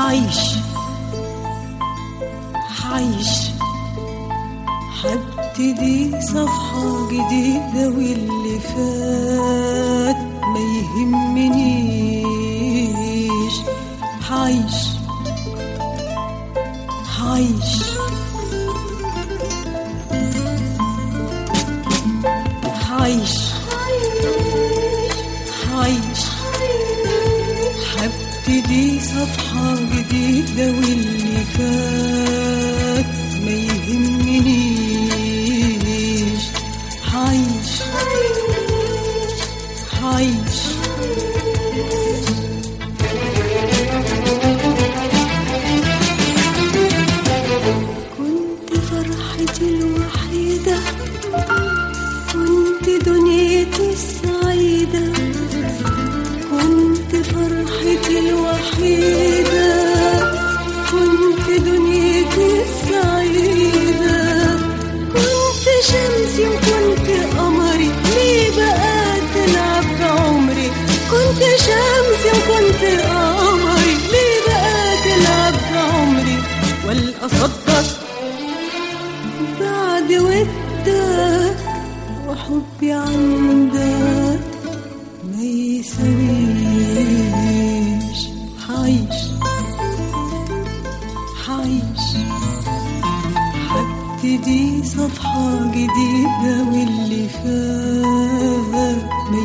حعيش حعيش حبتدي صفحة جديدة واللي فات ما يهمنيش حعيش حعيش حعيش حعيش حبتدي صفحة جديدة واللي فات ما يهمنيش حعيش حعيش كنت فرحتي الوحيدة كنت دنيتي السعيدة كنت فرحتي الوحيدة كنت دنيتي السعيدة كنت شمسي وكنت قمري ليه بقى تلعب بعمري كنت شمسي وكنت قمري ليه بقى تلعب بعمري ولا أصدق بعد ودك وحبي عندك ما يسويش حعيش حعيش حبتدي صفحة جديدة واللي فات ما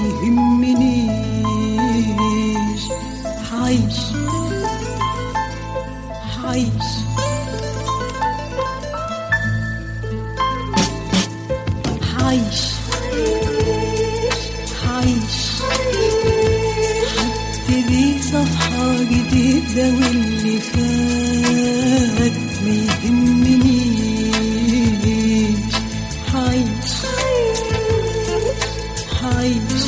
يهمنيش حعيش حعيش حعيش حعيش حبتدي صفحة جديدة واللي فات ما يهمنيش حعيش حعيش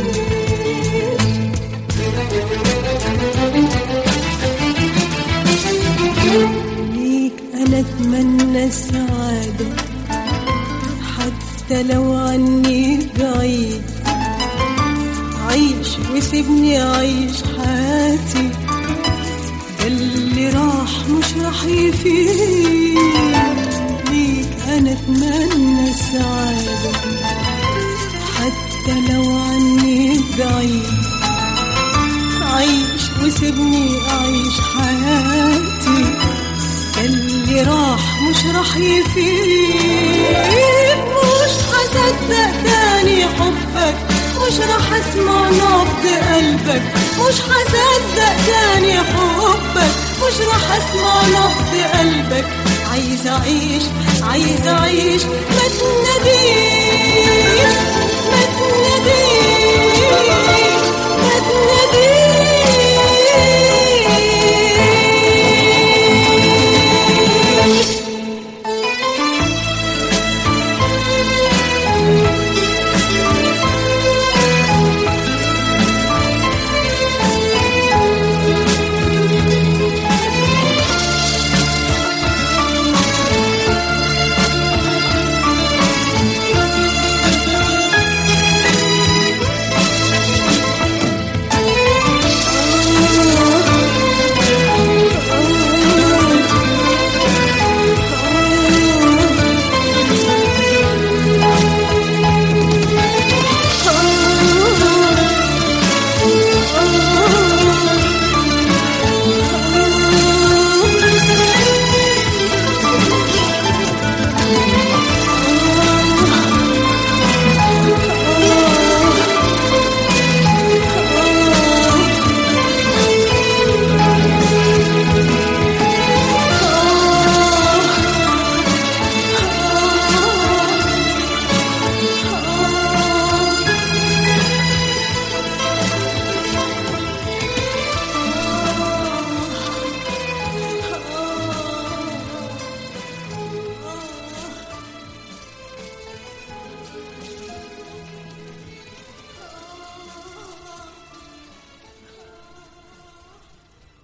ليك أنا أتمنى السعادة حتى لو عني بعيد عيش وسيبني أعيش حياتي ده اللي راح مش راح يفيد ليك أنا أتمنى السعادة حتى لو عني بعيد عيش وسيبني أعيش حياتي ده اللي راح مش راح يفيد مش هصدق تاني حبك مش راح اسمع نبض قلبك مش هصدق تاني حبك مش راح اسمع نبض قلبك عايز اعيش عايز اعيش ما تناديش